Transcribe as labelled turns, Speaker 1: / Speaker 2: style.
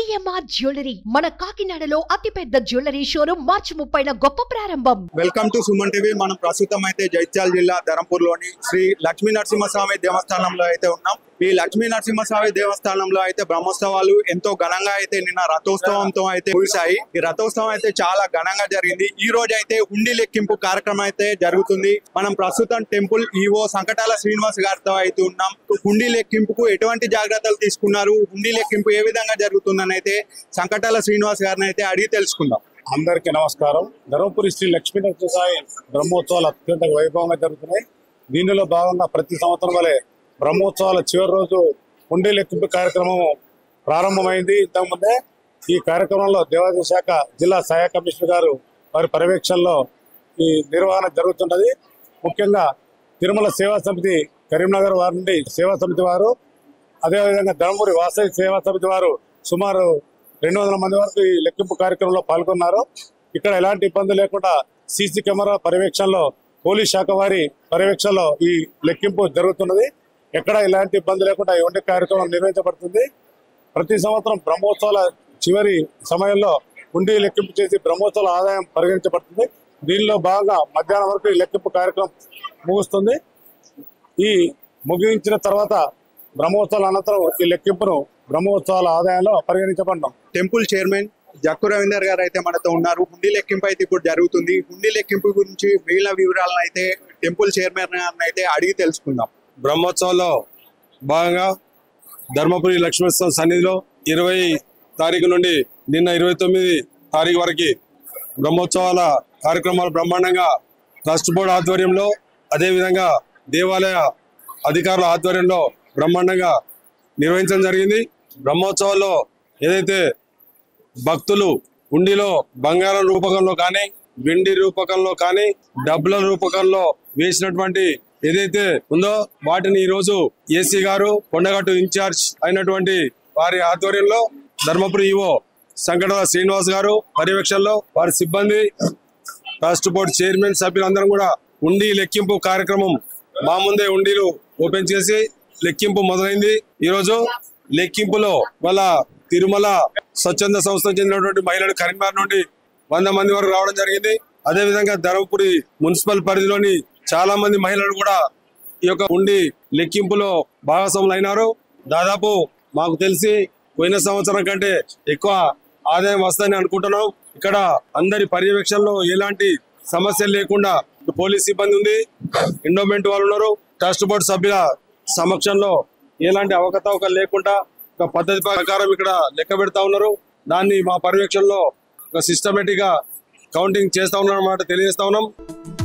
Speaker 1: CMR jewellery మన కాకినాడలో అతిపెద్ద జ్యువెలరీ షోరూమ్ మార్చి ముప్పైన గొప్ప ప్రారంభం
Speaker 2: వెల్కమ్ టు సుమన్ టీవీ మనం ప్రస్తుతం అయితే జైత్యాల జిల్లా ధరంపూర్ లోని శ్రీ లక్ష్మీ నరసింహస్వామి దేవస్థానంలో అయితే ఉన్నాం ఈ లక్ష్మీ నరసింహస్వామి దేవస్థానంలో అయితే బ్రహ్మోత్సవాలు ఎంతో ఘనంగా అయితే నిన్న రథోత్సవంతో అయితే ముగిశాయి ఈ రథోత్సవం అయితే చాలా ఘనంగా జరిగింది ఈ రోజు అయితే హుండీ లెక్కింపు కార్యక్రమం అయితే జరుగుతుంది మనం ప్రస్తుతం టెంపుల్ ఈవో సంకటాల శ్రీనివాస్ గారితో అయితే ఉన్నాం హుండీ లెక్కింపుకు ఎటువంటి జాగ్రత్తలు తీసుకున్నారు హుండీ లెక్కింపు ఏ విధంగా జరుగుతుందని అయితే సంకటాల శ్రీనివాస్ గారిని అయితే అడిగి తెలుసుకుందాం
Speaker 3: అందరికీ నమస్కారం ధర్మపురి శ్రీ లక్ష్మీ నరసింహస్వామి బ్రహ్మోత్సవాలు అత్యంత వైభవంగా జరుగుతున్నాయి దీనిలో భాగంగా ప్రతి సంవత్సరం వలె బ్రహ్మోత్సవాల చివరి రోజు ఉండే లెక్కింపు కార్యక్రమం ప్రారంభమైంది ఇంతకుముందే ఈ కార్యక్రమంలో దేవాదాయ శాఖ జిల్లా సహాయ కమిషనర్ గారు వారి పర్యవేక్షణలో ఈ నిర్వహణ జరుగుతున్నది ముఖ్యంగా తిరుమల సేవా సమితి కరీంనగర్ వారి నుండి సేవా సమితి వారు అదేవిధంగా ధర్మపురి వాసవి సేవా సమితి వారు సుమారు రెండు వందల మంది వరకు ఈ లెక్కింపు కార్యక్రమంలో పాల్గొన్నారు ఇక్కడ ఎలాంటి ఇబ్బంది లేకుండా సీసీ కెమెరా పర్యవేక్షణలో పోలీస్ శాఖ వారి పర్యవేక్షణలో ఈ లెక్కింపు జరుగుతున్నది ఎక్కడ ఎలాంటి ఇబ్బంది లేకుండా ఈ వంటి కార్యక్రమం నిర్వహించబడుతుంది ప్రతి సంవత్సరం బ్రహ్మోత్సవాల చివరి సమయంలో ఉండి లెక్కింపు చేసి బ్రహ్మోత్సవాల ఆదాయం పరిగణించబడుతుంది దీనిలో భాగంగా మధ్యాహ్నం వరకు ఈ లెక్కింపు కార్యక్రమం ముగుస్తుంది ఈ ముగించిన తర్వాత బ్రహ్మోత్సవాల అనంతరం ఈ లెక్కింపును బ్రహ్మోత్సవాల ఆదాయంలో పరిగణించబడ్డాం
Speaker 2: టెంపుల్ చైర్మన్ జక్కు రవీందర్ గారు అయితే మనతో ఉన్నారు హుండీ లెక్కింపు అయితే ఇప్పుడు జరుగుతుంది హుండీ లెక్కింపు గురించి మిగిలిన వివరాలను అయితే టెంపుల్ చైర్మన్ గారిని అయితే అడిగి తెలుసుకుందాం
Speaker 4: బ్రహ్మోత్సవంలో భాగంగా ధర్మపురి లక్ష్మీనరసింహ సన్నిధిలో ఇరవై తారీఖు నుండి నిన్న ఇరవై తొమ్మిది తారీఖు వరకు బ్రహ్మోత్సవాల కార్యక్రమాలు బ్రహ్మాండంగా ట్రస్ట్ బోర్డు ఆధ్వర్యంలో అదేవిధంగా దేవాలయ అధికారుల ఆధ్వర్యంలో బ్రహ్మాండంగా నిర్వహించడం జరిగింది బ్రహ్మోత్సవాల్లో ఏదైతే భక్తులు ఉండిలో బంగారం రూపకంలో కానీ వెండి రూపకంలో కానీ డబ్బుల రూపకంలో వేసినటువంటి ఏదైతే ఉందో వాటిని ఈ రోజు ఏసీ గారు కొండగట్టు ఇన్ఛార్జ్ అయినటువంటి వారి ఆధ్వర్యంలో ధర్మపురి ఈవో సంకటల శ్రీనివాస్ గారు పర్యవేక్షణలో వారి సిబ్బంది ట్రస్ట్ బోర్డు చైర్మన్ సభ్యులందరం కూడా ఉండి లెక్కింపు కార్యక్రమం మా ముందే ఉండిలు ఓపెన్ చేసి లెక్కింపు మొదలైంది ఈ రోజు లెక్కింపులో వాళ్ళ తిరుమల స్వచ్ఛంద సంస్థకు చెందినటువంటి మహిళలు కరీంనగర్ నుండి వంద మంది వరకు రావడం జరిగింది అదే విధంగా ధర్మపురి మున్సిపల్ పరిధిలోని చాలా మంది మహిళలు కూడా ఈ యొక్క ఉండి లెక్కింపులో భాగస్వాములు అయినారు దాదాపు మాకు తెలిసి పోయిన సంవత్సరం కంటే ఎక్కువ ఆదాయం వస్తుందని అనుకుంటున్నాం ఇక్కడ అందరి పర్యవేక్షణలో ఎలాంటి సమస్యలు లేకుండా పోలీస్ సిబ్బంది ఉంది ఎండోమెంట్ వాళ్ళు ఉన్నారు ట్రస్ట్ బోర్డు సభ్యుల సమక్షంలో ఎలాంటి అవకతవకలు లేకుండా ఒక పద్ధతి ప్రకారం ఇక్కడ లెక్క పెడతా ఉన్నారు దాన్ని మా పర్యవేక్షణలో ఒక సిస్టమేటిక్ గా కౌంటింగ్ చేస్తా ఉన్నాం అన్నమాట తెలియజేస్తా ఉన్నాం